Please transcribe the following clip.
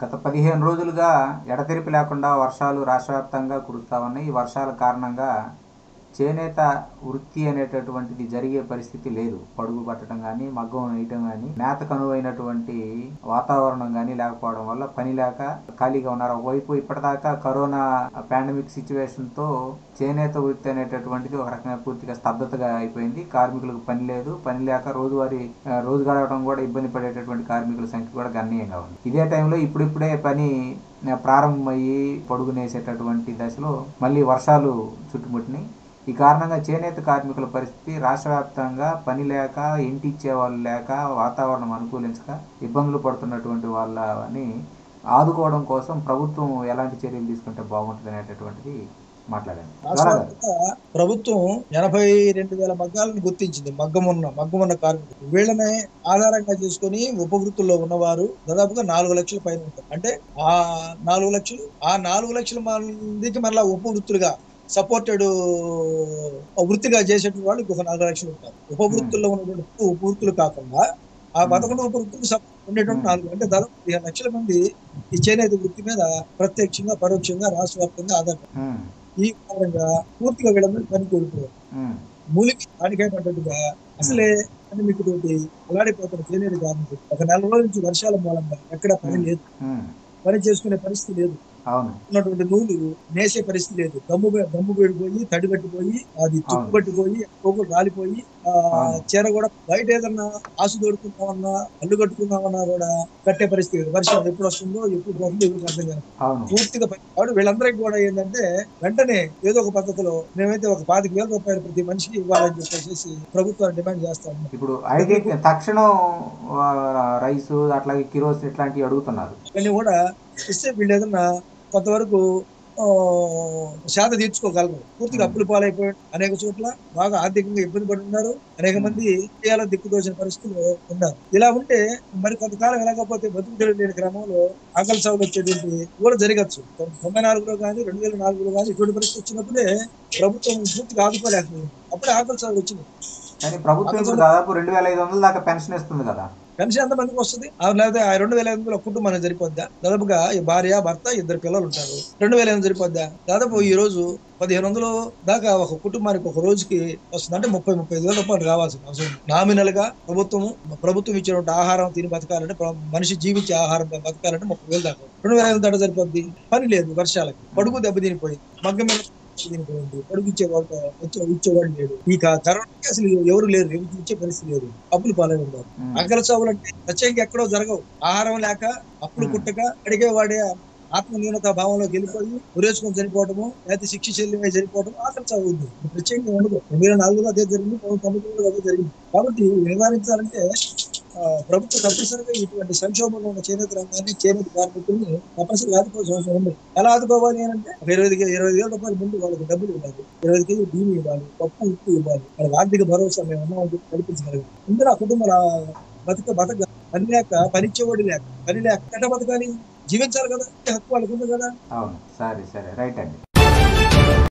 గత పదిహేను రోజులుగా ఎడతెరిపి లేకుండా వర్షాలు రాష్ట్ర వ్యాప్తంగా కురుస్తా ఉన్నాయి ఈ వర్షాల కారణంగా చేనేత వృత్తి అనేటటువంటిది జరిగే పరిస్థితి లేదు పడుగు పట్టడం కానీ మగ్గం వేయటం కానీ నేతకు అనువైనటువంటి వాతావరణం కానీ లేకపోవడం వల్ల పని లేక ఖాళీగా ఉన్నారు ఒకవైపు ఇప్పటిదాకా కరోనా పాండమిక్ సిచ్యువేషన్ తో చేనేత వృత్తి అనేటటువంటిది ఒక రకంగా పూర్తిగా స్తబ్దతగా అయిపోయింది కార్మికులకు పని లేదు పని లేక రోజువారీ ఆ, రోజు గడవడం కూడా ఇబ్బంది పడేటటువంటి కార్మికుల సంఖ్య కూడా గణనీయంగా ఉంది ఇదే టైంలో ఇప్పుడిప్పుడే పని ఆ, ప్రారంభమయ్యి పొడుగునేసేటటువంటి దశలో మళ్ళీ వర్షాలు చుట్టుముట్టినాయి ఈ కారణంగా చేనేత కార్మికుల పరిస్థితి రాష్ట్ర వ్యాప్తంగా పని లేక ఇంటి ఇచ్చేవాళ్ళు లేక వాతావరణం అనుకూలించక ఇబ్బందులు పడుతున్నటువంటి వాళ్ళని ఆదుకోవడం కోసం ప్రభుత్వం ఎలాంటి చర్యలు తీసుకుంటే బాగుంటుంది అనేటటువంటిది మాట్లాడాను రాష్ట్ర ద్వారా వ్యాప్తంగా ప్రభుత్వం ఎనభై రెండు వేల మగ్గాలను గుర్తించింది మగ్గమున్న మగ్గమున్న కార్మికులు వీళ్ళని ఆధారంగా చేసుకుని ఉపవృత్తుల్లో ఉన్నవారు దాదాపుగా నాలుగు లక్షల పైన ఉంటారు అంటే ఆ నాలుగు లక్షలు ఆ నాలుగు లక్షల మందికి మళ్ళా ఉపవృత్తులుగా సపోర్టెడ్ వృత్తిగా చేసేటువంటి వాళ్ళు ఇంకొక నాలుగు లక్షలు ఉంటారు ఉపవృత్తుల్లో ఉన్నటువంటి ఉపవృత్తులు కాకుండా ఆ పదకొండు ఉపవృత్తులు సప్- ఉండేటువంటి నాలుగు అంటే దాదాపు పదిహేను లక్షల మంది ఈ చేనేత వృత్తి మీద ప్రత్యక్షంగా పరోక్షంగా రాష్ట్ర వ్యాప్తంగా ఆధారపడి ఉమ్, ఈ కారణంగా పూర్తిగా వీళ్ళందరూ పని కోల్పోయారు ఉమ్, మూలికి దానికై పడ్డట్టుగా అసలే మీకు తోటి అలాడిపోతున్న చేనేత కార్మికులు ఒక నెల రోజుల నుంచి వర్షాల మూలంగా ఎక్కడ పని లేదు ఉమ్, పని చేసుకునే పరిస్థితి లేదు అవును ఉన్నటువంటి నూలు నేసే పరిస్థితి లేదు దమ్ము పే- దమ్ము పడిపోయి తడి పట్టిపోయి అది తుప్పు అవును. పట్టిపోయి పోగులు రాలిపోయి ఆ అవును. చీర కూడా బయట ఏదన్నా ఆసు దొడుకుందామన్నా అల్లు కట్టుకుందామన్నా కూడా కట్టే పరిస్థితి లేదు వర్షం ఎప్పుడు వస్తుందో ఎప్పుడు పోతుందో ఎవరికి అర్థం కాదు అవును పూర్తిగా పని కాబట్టి వీళ్ళందరికీ కూడా ఏంటంటే వెంటనే ఏదో ఒక పద్ధతిలో మేమైతే ఒక పాతిక వేల రూపాయలు ప్రతి మనిషికి ఇవ్వాలని చెప్పేసి ప్రభుత్వాన్ని డిమాండ్ చేస్తా ఉన్నాం ఇప్పుడు అయితే తక్షణం ఆ, రైసు అట్లాగే కిరోస్ ఇట్లాంటివి అడుగుతున్నారు ఇవన్నీ కూడా ఇస్తే వీళ్ళు ఏదన్నా కొంతవరకు ఆ, శాత తీర్చుకోగలరు పూర్తిగా అప్పులు పాలైపోయి అనేక చోట్ల బాగా ఆర్థికంగా ఇబ్బంది పడి ఉన్నారు అనేక మంది చేయాలో దిక్కుదోచిన పరిస్థితులు ఉన్నారు ఇలా ఉంటే మరి కొంతకాలం వెళ్ళకపోతే బతుకు తెరువు లేని క్రమంలో ఆకలి సాగులు వచ్చేటువంటి కూడా జరగచ్చు తొంభై నాలుగులో కానీ రెండు వేల నాలుగులో కానీ ఇటువంటి పరిస్థితి వచ్చినప్పుడే ప్రభుత్వం పూర్తిగా ఆదుకోలేకపోయింది అప్పుడే ఆకలి సాగులు వచ్చింది కానీ ప్రభుత్వం ఇప్పుడు దాదాపు రెండు వేల ఐదు వందల దాకా పెన్షన్ ఇస్తుంది కదా పెన్షన్ ఎంత మందికి వస్తుంది ఆ లేకపోతే ఆ రెండు వేల ఎనిమిదిలో కుటుంబానికి సరిపోద్దా దాదాపుగా ఈ భార్య భర్త ఇద్దరు పిల్లలు ఉంటారు రెండు వేల ఎనిమిది సరిపోద్దా దాదాపు ఈ రోజు పదిహేను వందలు దాకా ఒక కుటుంబానికి ఒక రోజుకి వస్తుంది అంటే ముప్పై ముప్పై ఐదు వేల రూపాయలు రావాల్సిన అవసరం ఉంది. నామినల్ గా ప్రభుత్వము ప్రభుత్వం ఇచ్చినటువంటి ఆహారం తిని బతకాలంటే ప్ర- మనిషి జీవించే ఆహారం బతకాలంటే ముప్పై వేలు దాకా రెండు వేల ఐదు దాకా సరిపోద్ది పని లేదు వర్షాలకి పడుగు దెబ్బతినిపోయింది మగ్గం మీద దీనిపోయింది పొడుగు ఇచ్చేవాడు వచ్చే ఇచ్చేవాడు లేడు ఈ కా- కరోనాకి అసలు ఎవరు లేరు ఎవరికి ఇచ్చే పరిస్థితి లేదు అప్పులు పాలై ఉన్నారు ఉమ్, ఆకలి చావులు అంటే ప్రత్యేకంగా ఎక్కడో జరగవు ఆహారం లేక అప్పులు Hmm. పుట్టక అడిగే వాడే ఆత్మ న్యూనత భావంలోకి వెళ్ళిపోయి ఉరేసుకొని చనిపోవటము లేకపోతే శిక్ష చెల్లిమై చనిపోవటం ఆకలి చావు ఉంది ప్రత్యేకంగా ఉండదు రెండు వేల నాలుగులో అదే జరిగింది పంతొమ్మిది తొమ్మిదిలో అదే జరిగింది కాబట్టి నివారించాలంటే ఆ, ప్రభుత్వం తప్పనిసరిగా ఇటువంటి సంక్షోభంలో ఉన్న చేనేత రంగాన్ని చేనేత కార్మికుల్ని తప్పనిసరిగా ఆదుకోవాల్సిన అవసరం ఉంది ఎలా ఆదుకోవాలి అని అంటే ఒక ఇరవై ఐదు ఇరవై ఐదు వేల రూపాయల ముందు వాళ్ళకి డబ్బులు ఇవ్వాలి ఇరవై ఐదు కేజీ భూమి ఇవ్వాలి పప్పు ఉప్పు ఇవ్వాలి వాళ్ళకి ఆర్థిక భరోసా మేము ఉన్నామని చెప్పి కల్పించగలగాలి అందరూ ఆ కుటుంబాల బతుక బతక పని లేక పనిచ్చేవాడు లేక పని లేక ఎట్ట బతకాలి జీవించాలి కదా హక్కు వాళ్ళకు ఉంది కదా అవును సరే సరే రైట్ అండి